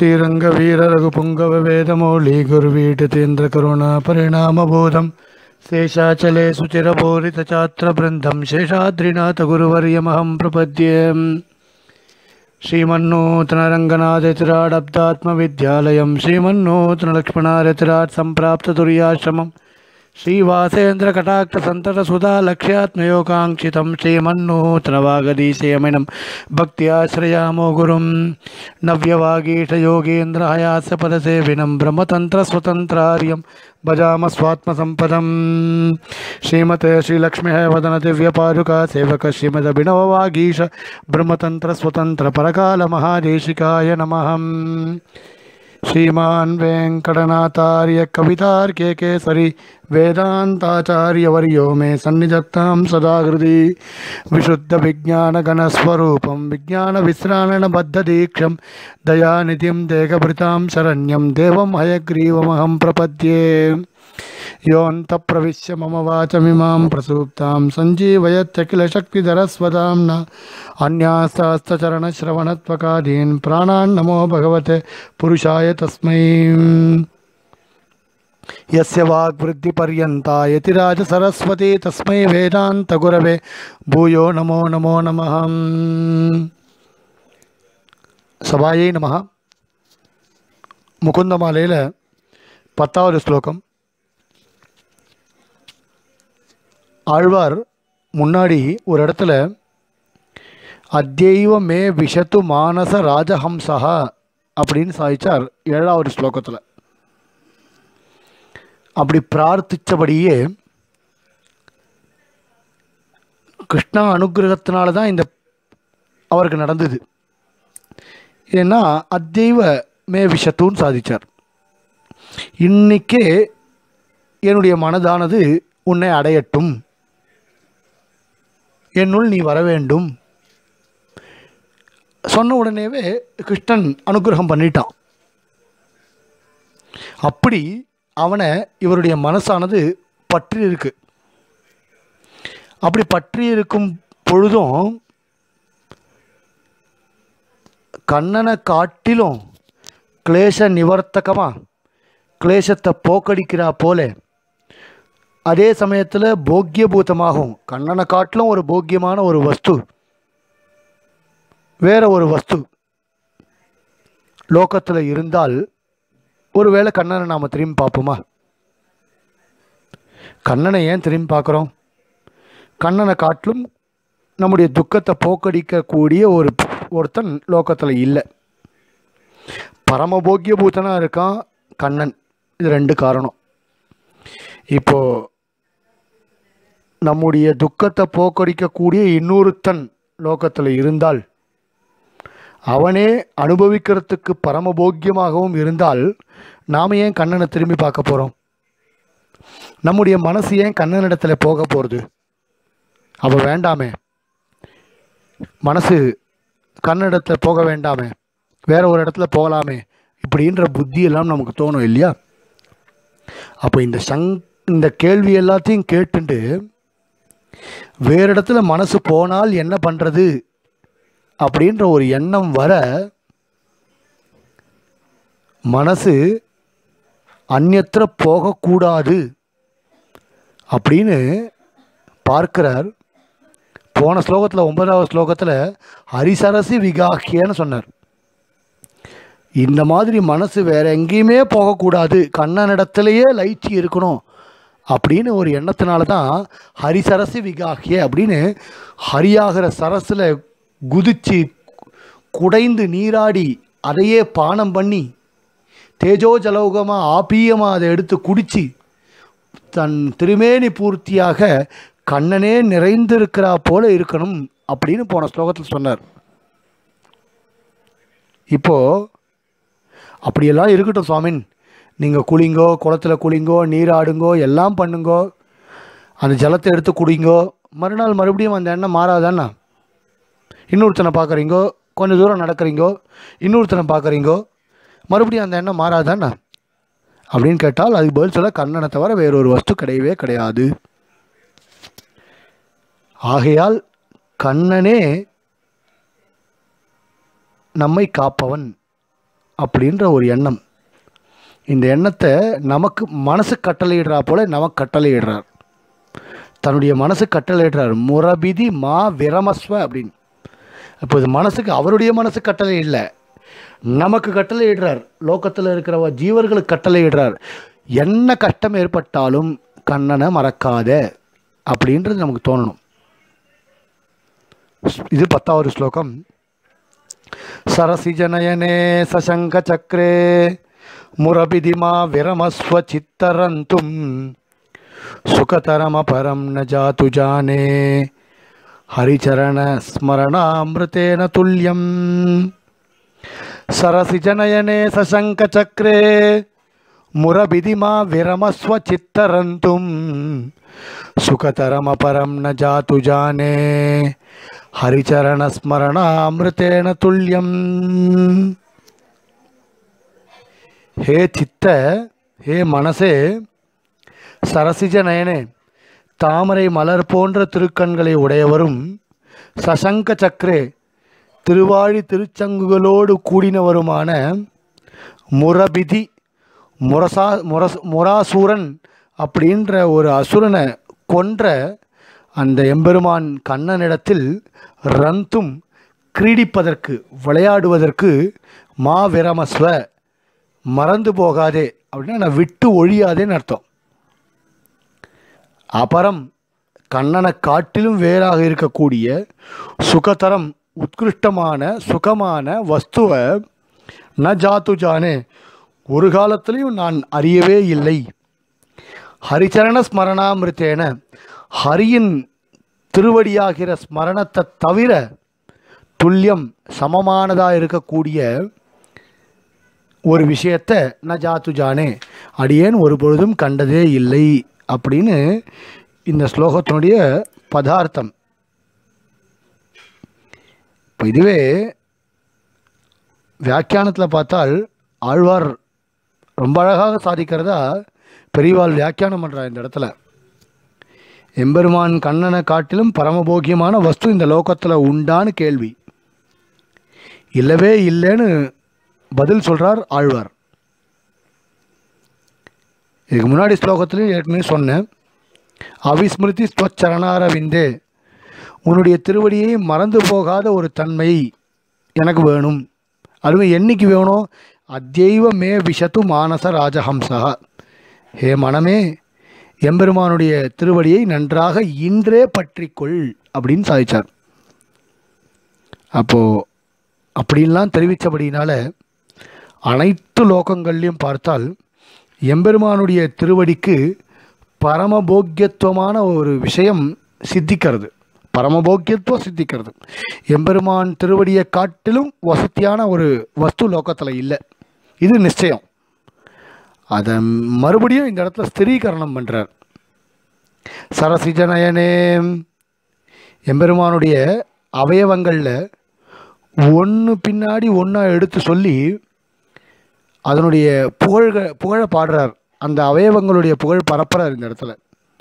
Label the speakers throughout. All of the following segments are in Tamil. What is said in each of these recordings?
Speaker 1: ಶ್ರೀರಂಗ ವೀರ ರಘುಪುಂಗವ ವೇದಮೌಳಿ ಗುರುವೀಟತೇಂದ್ರ ಕರುಣಾ ಪರಿಣಾಮಬೋಧಂ ಶೇಷಾಚಲೆ ಸುಚಿರಬೋರಿತ ಚಾತ್ರ ಬೃಂದಂ ಶೇಷಾದ್ರಿನಾಥ ಗುರುವರ್ಯಮಹಂ ಪ್ರಪದ್ಯೆ श्रीमन्नूतनरङ्गनाथतिराडब्दात्मविद्यालयं श्रीमन्नूतनलक्ष्मणारतिराट् सम्प्राप्ततुर्याश्रमं श्रीवासेन्द्रकटाक्षसन्ततसुधा लक्ष्यात्मयोगाङ्क्षितं श्रीमन्नूतनवागदीशयमिनं भक्त्याश्रयामो गुरुं नव्यवागीशयोगेन्द्रहयास्य पदसेविनं ब्रह्मतन्त्रस्वतन्त्रार्यं भजाम स्वात्मसम्पदं श्रीमते श्रीलक्ष्म्यः वदन दिव्यपादुका सेवक श्रीमदभिनववागीश ब्रह्मतन्त्रस्वतन्त्रपरकालमहादेशिकाय नमः श्रीमान् वेङ्कटनाथार्य कवितार्के केसरि वेदान्ताचार्यवर्यो मे सन्निधत्तां सदा हृदि विशुद्धविज्ञानगणस्वरूपं विज्ञानविश्राणबद्धदीक्षं दयानिधिं देहभृतां शरण्यं देवं हयग्रीवमहं प्रपद्ये योऽन्तप्रविश्य मम वाचमिमां प्रसूप्तां सञ्जीवयत्यखिलशक्तिधरस्वदाम्ना अन्यास्तास्तचरणश्रवणत्वकादीन् प्राणान् नमो भगवते पुरुषाय तस्मै यस्य वाग्वृद्धिपर्यन्ता यतिराजसरस्वती तस्मै वेदान्तगुरवे भूयो नमो नमो नमः சபாயை நமஹ முகுந்தமாலையில் பத்தாவது ஸ்லோகம் ஆழ்வார் முன்னாடி ஒரு இடத்துல அத்யைவ மே விஷத்து மானச ராஜஹம்சா அப்படின்னு சாதிச்சார் ஏழாவது ஸ்லோகத்தில் அப்படி பிரார்த்தித்தபடியே கிருஷ்ணா அனுகிரகத்தினால தான் இந்த அவருக்கு நடந்தது ஏன்னா அத்தெய்வ மே விஷத்துன்னு சாதிச்சார் இன்னைக்கே என்னுடைய மனதானது உன்னை அடையட்டும் என்னுள் நீ வர வேண்டும் சொன்ன உடனேவே கிருஷ்ணன் அனுகிரகம் பண்ணிட்டான் அப்படி அவனை இவருடைய மனசானது பற்றி இருக்கு அப்படி பற்றி இருக்கும் பொழுதும் கண்ணனை காட்டிலும் கிளேச நிவர்த்தகமாக கிளேசத்தை போக்கடிக்கிறா போல அதே சமயத்தில் போக்கியபூதமாகும் கண்ணனை காட்டிலும் ஒரு போக்கியமான ஒரு வஸ்து வேற ஒரு வஸ்து லோகத்தில் இருந்தால் ஒருவேளை கண்ணனை நாம் திரும்பி பார்ப்போமா கண்ணனை ஏன் திரும்பி பார்க்குறோம் கண்ணனை காட்டிலும் நம்முடைய துக்கத்தை போக்கடிக்கக்கூடிய ஒரு ஒருத்தன் லோகத்தில் இல்லை பரமபோக்கியபூத்தனாக இருக்கான் கண்ணன் இது ரெண்டு காரணம் இப்போ நம்முடைய துக்கத்தை போக்கடிக்கக்கூடிய இன்னொருத்தன் லோகத்தில் இருந்தால் அவனே அனுபவிக்கிறதுக்கு பரமபோக்கியமாகவும் இருந்தால் நாம் ஏன் கண்ணனை திரும்பி பார்க்க போகிறோம் நம்முடைய மனசு ஏன் கண்ணனிடத்தில் போக போகிறது அப்போ வேண்டாமே மனசு கண்ணிடத்தில் போக வேண்டாமே வேற ஒரு இடத்துல போகலாமே இப்படின்ற புத்தி எல்லாம் நமக்கு தோணும் இல்லையா அப்போ இந்த சங் இந்த கேள்வி எல்லாத்தையும் கேட்டுட்டு வேறு இடத்துல மனசு போனால் என்ன பண்ணுறது அப்படின்ற ஒரு எண்ணம் வர மனசு அந்நத்திர போகக்கூடாது அப்படின்னு பார்க்கிறார் போன ஸ்லோகத்தில் ஒன்பதாவது ஸ்லோகத்தில் ஹரிசரசி விகாக்கியன்னு சொன்னார் இந்த மாதிரி மனசு வேற எங்கேயுமே போகக்கூடாது கண்ணனிடத்திலேயே லைச்சி இருக்கணும் அப்படின்னு ஒரு எண்ணத்தினால தான் ஹரிசரசி விகாக்கிய அப்படின்னு ஹரியாகிற சரஸில் குதிச்சு குடைந்து நீராடி அதையே பானம் பண்ணி தேஜோ ஜலௌகமாக ஆப்பீயமாக அதை எடுத்து குடித்து தன் திருமேனி பூர்த்தியாக கண்ணனே நிறைந்திருக்கிறா போல இருக்கணும் அப்படின்னு போன ஸ்லோகத்தில் சொன்னார் இப்போ அப்படியெல்லாம் இருக்கட்டும் சுவாமின் நீங்கள் குளிங்கோ குளத்தில் குளிங்கோ நீராடுங்கோ எல்லாம் பண்ணுங்கோ அந்த ஜலத்தை எடுத்து குடிங்கோ மறுநாள் மறுபடியும் அந்த எண்ணம் மாறாதாண்ணா இன்னொருத்தனை பார்க்குறீங்கோ கொஞ்சம் தூரம் நடக்கிறீங்கோ இன்னொருத்தனை பார்க்குறீங்கோ மறுபடியும் அந்த எண்ணம் மாறாதாண்ணா அப்படின்னு கேட்டால் அதுக்கு பதில் சொல்ல கண்ணனை தவிர வேறொரு வஸ்து கிடையவே கிடையாது ஆகையால் கண்ணனே நம்மை காப்பவன் அப்படின்ற ஒரு எண்ணம் இந்த எண்ணத்தை நமக்கு மனசு கட்டளையிடுறா போல நமக்கு கட்டளையிடுறார் தன்னுடைய மனசு கட்டளையிடுறார் முரபிதி மா விரமஸ்வ அப்படின்னு இப்போ இது மனசுக்கு அவருடைய மனசு கட்டளை இல்லை நமக்கு கட்டளையிடுறார் லோகத்தில் இருக்கிற ஜீவர்களுக்கு கட்டளையிடுறார் என்ன கஷ்டம் ஏற்பட்டாலும் கண்ணனை மறக்காத அப்படின்றது நமக்கு தோணணும் இது பத்தாவது ஸ்லோகம் சரசிஜனயனே சசங்க சக்கரே முரபிதிமா விரமஸ்வ சித்தரந்தும் சுகதரமபரம் ந ஜாத்து ஜானே ஹரிச்சரண ஸ்மரணாமிருத்தேன துல்லியம் சரசிஜனயனே சசங்க சக்கரே முரபிதிமா விரமஸ்வ சித்தரந்தும் சுகதரமபரம் ந ஜாத்து ஜானே ஹரிச்சரண ஸ்மரணாமிருத்தேன துல்லியம் ஹே சித்த ஹே மனசே சரசிஜ நயனே தாமரை மலர் போன்ற திருக்கண்களை உடையவரும் சசங்க சக்கரே திருவாழி திருச்சங்குகளோடு கூடினவருமான முரபிதி முரசா முரஸ் முராசூரன் அப்படின்ற ஒரு அசுரனை கொன்ற அந்த எம்பெருமான் கண்ணனிடத்தில் ரந்தும் கிரீடிப்பதற்கு விளையாடுவதற்கு மாவிரமஸ்வ மறந்து போகாதே அப்படின்னா நான் விட்டு ஒழியாதேன்னு அர்த்தம் அபரம் கண்ணனை காட்டிலும் வேறாக இருக்கக்கூடிய சுகதரம் உத்கிருஷ்டமான சுகமான வஸ்துவை ந ஜாத்து ஜானே ஒரு காலத்திலையும் நான் அறியவே இல்லை ஹரிச்சரண ஸ்மரணாமிருத்தேன ஹரியின் திருவடியாகிற ஸ்மரணத்தை தவிர துல்லியம் சமமானதாக இருக்கக்கூடிய ஒரு விஷயத்தை ந ஜாத்து ஜானே அடியேன் ஒரு பொழுதும் கண்டதே இல்லை அப்படின்னு இந்த ஸ்லோகத்தினுடைய பதார்த்தம் இப்போ இதுவே வியாக்கியானத்தில் பார்த்தால் ஆழ்வார் ரொம்ப அழகாக சாதிக்கிறதா பெரியவாள் வியாக்கியானம் பண்ணுறா இந்த இடத்துல எம்பெருமான் கண்ணனை காட்டிலும் பரமபோக்கியமான வஸ்து இந்த லோகத்தில் உண்டான்னு கேள்வி இல்லவே இல்லைன்னு பதில் சொல்கிறார் ஆழ்வார் இதுக்கு முன்னாடி ஸ்லோகத்துலையும் ஏற்கனவே சொன்னேன் அவிஸ்மிருதி ஸ்வச்சரணாரவிந்தே உன்னுடைய திருவடியை மறந்து போகாத ஒரு தன்மை எனக்கு வேணும் அதுவும் என்னைக்கு வேணும் அத்யைவ மே விஷத்து மானச ராஜஹம்சா ஹே மனமே எம்பெருமானுடைய திருவடியை நன்றாக இன்றே பற்றிக்கொள் அப்படின்னு சாதிச்சார் அப்போது அப்படின்லாம் தெரிவித்தபடினால அனைத்து லோகங்கள்லையும் பார்த்தால் எம்பெருமானுடைய திருவடிக்கு பரமபோக்கியத்துவமான ஒரு விஷயம் சித்திக்கிறது பரமபோக்கியத்துவம் சித்திக்கிறது எம்பெருமான் திருவடியை காட்டிலும் வசதியான ஒரு வஸ்து லோகத்தில் இல்லை இது நிச்சயம் அதை மறுபடியும் இந்த இடத்துல ஸ்திரீகரணம் பண்ணுறார் சரசிஜனயனே எம்பெருமானுடைய அவயவங்களில் ஒன்று பின்னாடி ஒன்றா எடுத்து சொல்லி அதனுடைய புகழ்க புகழ பாடுறார் அந்த அவயவங்களுடைய புகழ் பரப்புறார் இந்த இடத்துல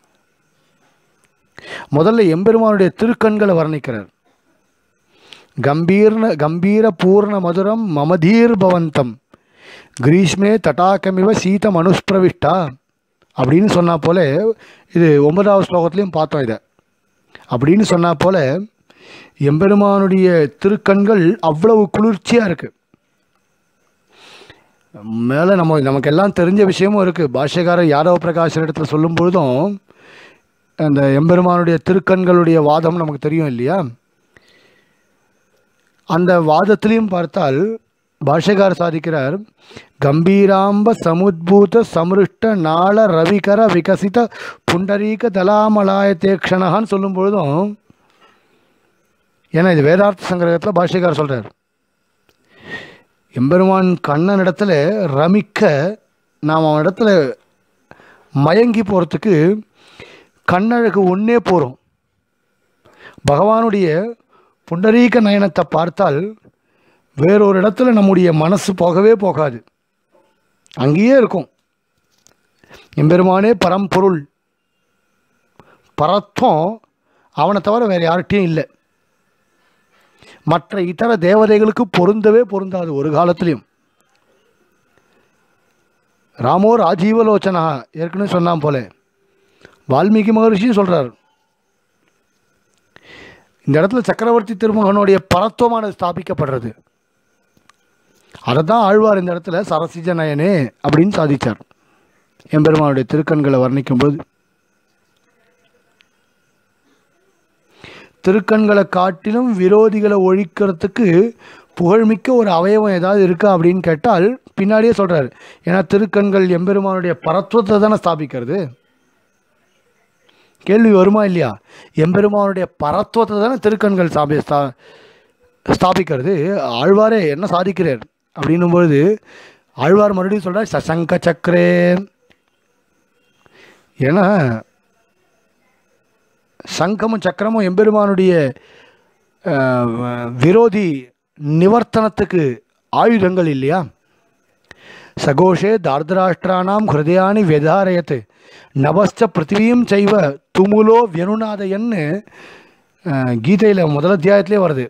Speaker 1: முதல்ல எம்பெருமானுடைய திருக்கண்களை வர்ணிக்கிறார் கம்பீர்ன கம்பீர பூர்ண மதுரம் மமதீர் பவந்தம் கிரீஷ்மே தட்டாக்கமிவ சீதம் அனுஸ்பிரவிஷ்டா அப்படின்னு சொன்னா போல இது ஒன்பதாவது ஸ்லோகத்துலேயும் பார்த்தோம் இதை அப்படின்னு சொன்னா போல எம்பெருமானுடைய திருக்கண்கள் அவ்வளவு குளிர்ச்சியாக இருக்குது மேலே நம்ம நமக்கு எல்லாம் தெரிஞ்ச விஷயமும் இருக்குது பாஷ்யக்காரர் யாதவ பிரகாஷர் இடத்துல சொல்லும் பொழுதும் அந்த எம்பெருமானுடைய திருக்கண்களுடைய வாதம் நமக்கு தெரியும் இல்லையா அந்த வாதத்திலையும் பார்த்தால் பாஷ்யக்காரர் சாதிக்கிறார் கம்பீராம்ப சமுத்பூத சமிருஷ்ட நாள ரவிகர விகசித புண்டரீக தலாமலாய தேக்ஷணகான்னு சொல்லும் பொழுதும் ஏன்னா இது வேதார்த்த சங்கிரகத்தில் பாஷ்யக்காரர் சொல்கிறார் எம்பெருமான் கண்ணன் இடத்துல ரமிக்க நாம் அவன் இடத்துல மயங்கி போகிறதுக்கு கண்ணழகு ஒன்றே போகிறோம் பகவானுடைய புண்டரீக நயனத்தை பார்த்தால் வேறொரு இடத்துல நம்முடைய மனசு போகவே போகாது அங்கேயே இருக்கும் எம்பெருமானே பரம்பொருள் பரத்வம் அவனை தவிர வேறு யார்கிட்டையும் இல்லை மற்ற இதர தேவதைகளுக்கு பொருந்தவே பொருந்தாது ஒரு காலத்திலையும் ராமோ ராஜீவலோச்சனா ஏற்கனவே சொன்னான் போல வால்மீகி மகரிஷியும் சொல்கிறார் இந்த இடத்துல சக்கரவர்த்தி திருமகனுடைய பரத்துவமானது ஸ்தாபிக்கப்படுறது அதை தான் ஆழ்வார் இந்த இடத்துல சரசிஜ நயனே அப்படின்னு சாதிச்சார் எம்பெருமானுடைய திருக்கண்களை வர்ணிக்கும்போது திருக்கண்களை காட்டிலும் விரோதிகளை ஒழிக்கிறதுக்கு புகழ்மிக்க ஒரு அவயவம் ஏதாவது இருக்கா அப்படின்னு கேட்டால் பின்னாடியே சொல்கிறார் ஏன்னா திருக்கண்கள் எம்பெருமானுடைய பரத்துவத்தை தானே ஸ்தாபிக்கிறது கேள்வி வருமா இல்லையா எம்பெருமானுடைய பரத்துவத்தை தானே திருக்கண்கள் ஸ்தாபி ஸ்தா ஸ்தாபிக்கிறது ஆழ்வாரே என்ன சாதிக்கிறார் அப்படின்னும் பொழுது ஆழ்வார் மறுபடியும் சொல்கிறார் சசங்க சக்கரே ஏன்னா சங்கமும் சக்கரமும் எம்பெருமானுடைய அஹ், விரோதி நிவர்த்தனத்துக்கு ஆயுதங்கள் இல்லையா சகோஷே தார்தராஷ்டிரானாம் ஹிருதயானி வெதாரயத் நபஸ்ச பிருத்திவியும் செய்வ துமுலோ வியனுநாதயன்னு அஹ், கீதையில் முதல் அத்தியாயத்திலே வருது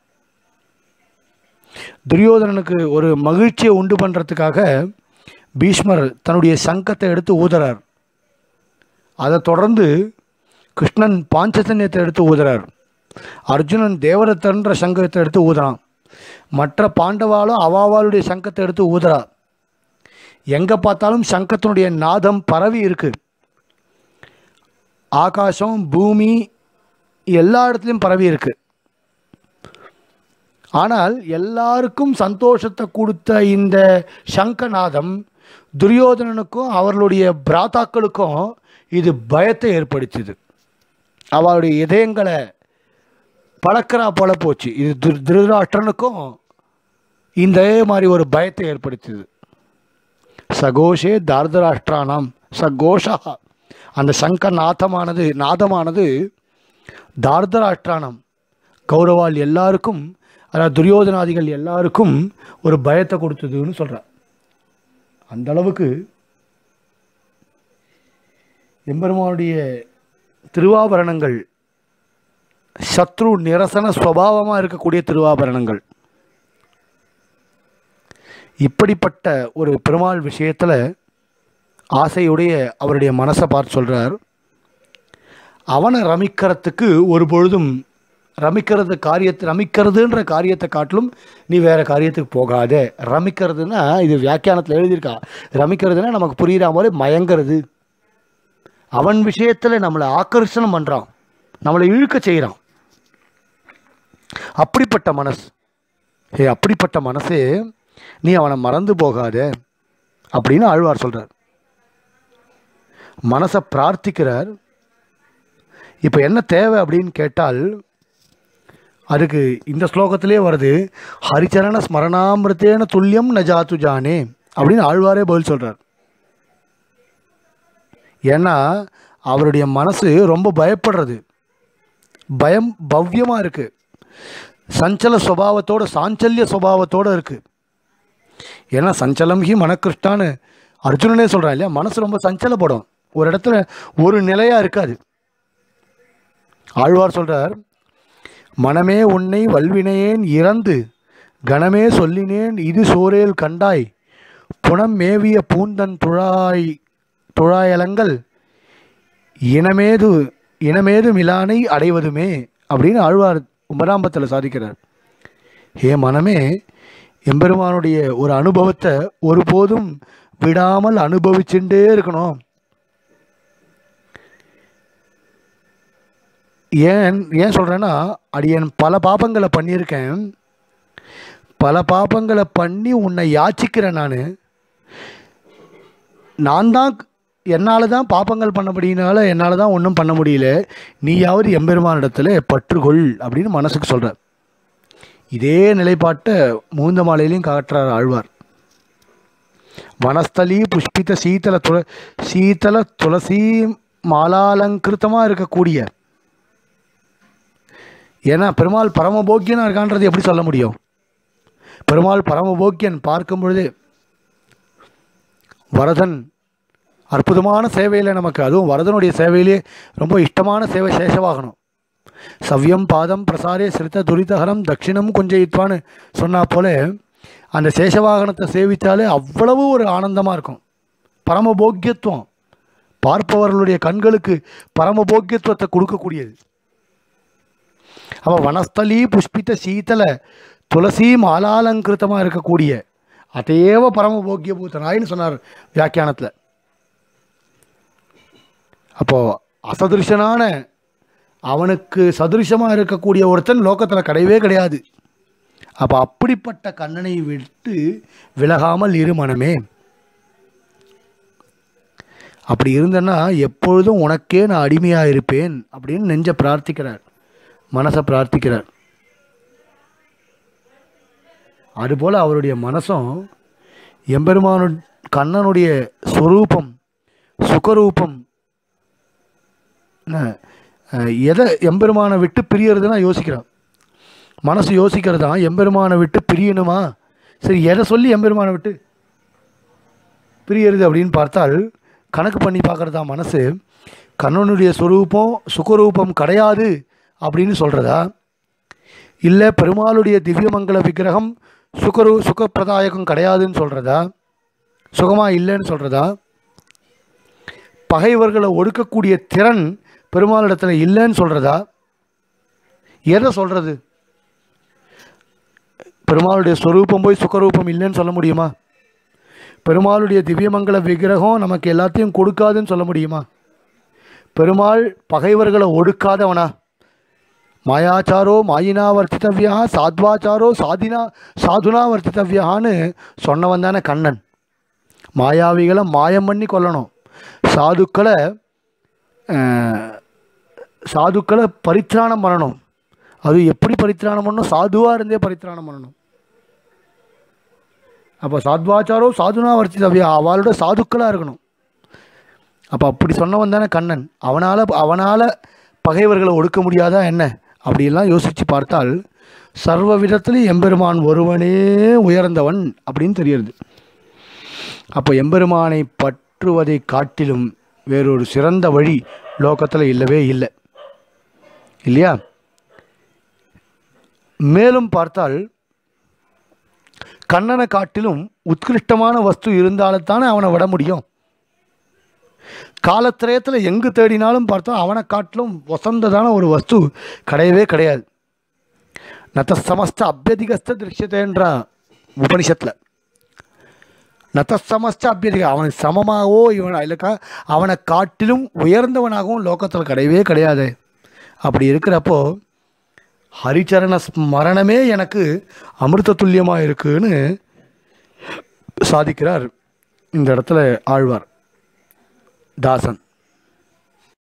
Speaker 1: துரியோதனனுக்கு ஒரு மகிழ்ச்சியை உண்டு பண்ணுறதுக்காக பீஷ்மர் தன்னுடைய சங்கத்தை எடுத்து ஊதுறார் அதை தொடர்ந்து கிருஷ்ணன் பாஞ்சசன்யத்தை எடுத்து ஊதுறார் அர்ஜுனன் தேவரத்தன்ற சங்கத்தை எடுத்து ஊதுறான் மற்ற பாண்டவாலும் அவாவாளுடைய சங்கத்தை எடுத்து ஊதுறா எங்கே பார்த்தாலும் சங்கத்தினுடைய நாதம் பரவி இருக்கு ஆகாசம் பூமி எல்லா இடத்துலையும் பரவி இருக்கு ஆனால் எல்லாருக்கும் சந்தோஷத்தை கொடுத்த இந்த சங்கநாதம் துரியோதனனுக்கும் அவர்களுடைய பிராத்தாக்களுக்கும் இது பயத்தை ஏற்படுத்தியது அவருடைய இதயங்களை பழக்கிறா போல போச்சு இது திரு திருதராஷ்டிரனுக்கும் இந்த மாதிரி ஒரு பயத்தை ஏற்படுத்தியது சகோஷே தார்தராஷ்டிரானாம் சகோஷா அந்த சங்க நாதமானது நாதமானது தார்தராஷ்டிரானம் கௌரவால் எல்லாருக்கும் அதாவது துரியோதனாதிகள் எல்லாருக்கும் ஒரு பயத்தை கொடுத்ததுன்னு சொல்கிறார் அந்த அளவுக்கு எம்பெருமானுடைய திருவாபரணங்கள் சத்ரு நிரசன ஸ்வபாவமாக இருக்கக்கூடிய திருவாபரணங்கள் இப்படிப்பட்ட ஒரு பெருமாள் விஷயத்தில் ஆசையுடைய அவருடைய மனசை பார்த்து சொல்கிறார் அவனை ரமிக்கிறதுக்கு ஒரு பொழுதும் ரமிக்கிறது காரியத்தை ரமிக்கிறதுன்ற காரியத்தை காட்டிலும் நீ வேற காரியத்துக்கு போகாத ரமிக்கிறதுனா இது வியாக்கியானத்தில் எழுதியிருக்கா ரமிக்கிறதுனா நமக்கு புரியுற மாதிரி மயங்கிறது அவன் விஷயத்தில் நம்மளை ஆக்கர்ஷணம் பண்ணுறான் நம்மளை இழுக்க செய்கிறான் அப்படிப்பட்ட மனசு ஏ அப்படிப்பட்ட மனசே நீ அவனை மறந்து போகாத அப்படின்னு ஆழ்வார் சொல்கிறார் மனசை பிரார்த்திக்கிறார் இப்போ என்ன தேவை அப்படின்னு கேட்டால் அதுக்கு இந்த ஸ்லோகத்திலே வருது ஹரிச்சரண ஸ்மரணாமிருத்தேன துல்லியம் நஜாத்து ஜானே அப்படின்னு ஆழ்வாரே பதில் சொல்கிறார் ஏன்னா அவருடைய மனசு ரொம்ப பயப்படுறது பயம் பவ்யமாக இருக்குது சஞ்சல சுபாவத்தோட சாஞ்சல்ய சுபாவத்தோடு இருக்குது ஏன்னா சஞ்சலம் ஹி மனக்கிருஷ்டான்னு அர்ஜுனனே சொல்கிறான் இல்லையா மனசு ரொம்ப சஞ்சலப்படும் ஒரு இடத்துல ஒரு நிலையாக இருக்காது ஆழ்வார் சொல்கிறார் மனமே உன்னை வல்வினையேன் இறந்து கணமே சொல்லினேன் இது சோரேல் கண்டாய் புனம் மேவிய பூந்தன் துழாய் துழாயலங்கள் இனமேது இனமேது மிலானை அடைவதுமே அப்படின்னு ஆழ்வார் உபராம்பத்தில் சாதிக்கிறார் ஹே மனமே எம்பெருமானுடைய ஒரு அனுபவத்தை ஒருபோதும் விடாமல் அனுபவிச்சுட்டே இருக்கணும் ஏன் ஏன் சொல்கிறேன்னா அடியன் பல பாபங்களை பண்ணியிருக்கேன் பல பாபங்களை பண்ணி உன்னை யாச்சிக்கிறேன் நான் நான் தான் என்னால் தான் பாப்பங்கள் பண்ணபடினால என்னால் தான் ஒன்றும் பண்ண முடியல நீயாவது எம்பெருமானிடத்தில் பற்றுகொள் அப்படின்னு மனசுக்கு சொல்கிற இதே நிலைப்பாட்டை மூந்த மாலையிலையும் காட்டுறார் ஆழ்வார் வனஸ்தலி புஷ்பித சீதல துள சீதல துளசி மாலாலங்கிருத்தமாக இருக்கக்கூடிய ஏன்னா பெருமாள் பரமபோக்கியனாக இருக்கான்றது எப்படி சொல்ல முடியும் பெருமாள் பரமபோக்கியன் பார்க்கும் பொழுது வரதன் அற்புதமான சேவையில் நமக்கு அதுவும் வரதனுடைய சேவையிலே ரொம்ப இஷ்டமான சேவை சேஷவாகணும் சவ்யம் பாதம் பிரசாரே சிறுத்த துரிதகரம் தட்சிணம் கொஞ்சயித்வான்னு சொன்னா போல அந்த சேஷவாகனத்தை சேவித்தாலே அவ்வளவு ஒரு ஆனந்தமாக இருக்கும் பரமபோக்கியத்துவம் பார்ப்பவர்களுடைய கண்களுக்கு பரமபோக்கியத்துவத்தை கொடுக்கக்கூடியது அப்போ வனஸ்தலி புஷ்பித்த சீதல துளசி மாலாலங்கிருத்தமாக இருக்கக்கூடிய அதையேவ பரமபோக்கிய பூத்தனாயின்னு சொன்னார் வியாக்கியானத்தில் அப்போது அசதிருஷனான அவனுக்கு சதுருஷமாக இருக்கக்கூடிய ஒருத்தன் லோகத்தில் கிடையவே கிடையாது அப்போ அப்படிப்பட்ட கண்ணனை விட்டு விலகாமல் இரு மனமே அப்படி இருந்தேன்னா எப்பொழுதும் உனக்கே நான் அடிமையாக இருப்பேன் அப்படின்னு நெஞ்ச பிரார்த்திக்கிறார் மனசை பிரார்த்திக்கிறார் அதுபோல் அவருடைய மனசும் எம்பெருமானு கண்ணனுடைய ஸ்வரூபம் சுகரூபம் என்ன, அஹ், எதை எம்பெருமானை விட்டு பிரியறதுன்னா யோசிக்கிறான் மனசு யோசிக்கிறது தான் எம்பெருமானை விட்டு பிரியணுமா சரி எதை சொல்லி எம்பெருமானை விட்டு பிரியறது அப்படின்னு பார்த்தால் கணக்கு பண்ணி பார்க்குறது தான் மனசு கண்ணனுடைய சொரூபம் சுகரூபம் கிடையாது அப்படின்னு சொல்கிறதா இல்லை பெருமாளுடைய திவ்யமங்கல விக்கிரகம் சுகரு சுகப்பிரதாயகம் கிடையாதுன்னு சொல்கிறதா சுகமாக இல்லைன்னு சொல்கிறதா பகைவர்களை ஒடுக்கக்கூடிய திறன் பெருமாளிடத்தில் இல்லைன்னு சொல்கிறதா எதை சொல்கிறது பெருமாளுடைய ஸ்வரூபம் போய் சுகரூபம் இல்லைன்னு சொல்ல முடியுமா பெருமாளுடைய திவ்யமங்கல விக்கிரகம் நமக்கு எல்லாத்தையும் கொடுக்காதுன்னு சொல்ல முடியுமா பெருமாள் பகைவர்களை ஒடுக்காதவனா மாயாச்சாரோ மாயினா வர்த்தித்தவ்யா சாத்வாச்சாரோ சாதினா சாதுனா வர்த்தித்தவ்யான்னு சொன்னவன் தானே கண்ணன் மாயாவிகளை மாயம் பண்ணி கொல்லணும் சாதுக்களை அஹ், சாதுக்களை பரித்ராணம் பண்ணணும் அது எப்படி பரித்ராணம் பண்ணணும் சாதுவாக இருந்தே பரித்ராணம் பண்ணணும் அப்போ சாத்வாச்சாரோ சாதுனா வர்த்தித்தவ்யா அவளோட சாதுக்களாக இருக்கணும் அப்போ அப்படி சொன்னவன் தானே கண்ணன் அவனால் அவனால் பகைவர்களை ஒடுக்க முடியாதா என்ன அப்படியெல்லாம் யோசித்து பார்த்தால் சர்வ விதத்திலும் எம்பெருமான் ஒருவனே உயர்ந்தவன் அப்படின்னு தெரியுது அப்போ எம்பெருமானை பற்றுவதை காட்டிலும் வேறொரு சிறந்த வழி லோகத்தில் இல்லவே இல்லை இல்லையா மேலும் பார்த்தால் கண்ணனை காட்டிலும் உத்கிருஷ்டமான வஸ்து இருந்தால்தானே அவனை விட முடியும் காலத்திரயத்தில் எங்கு தேடினாலும் பார்த்தா அவனை காட்டிலும் வசந்ததான ஒரு வஸ்து கிடையவே கிடையாது நத்த சமஸ்த அபியதிகஸ்த திருஷ்யத்தேன்றா உபனிஷத்தில் நத்த சமஸ்த அபியதிக அவனுக்கு சமமாகவோ இவன் இல்லைக்கா அவனை காட்டிலும் உயர்ந்தவனாகவும் லோகத்தில் கிடையவே கிடையாது அப்படி இருக்கிறப்போ ஹரிச்சரண ஸ்மரணமே எனக்கு அமிர்த துல்லியமாக இருக்குன்னு சாதிக்கிறார் இந்த இடத்துல ஆழ்வார் தாசன்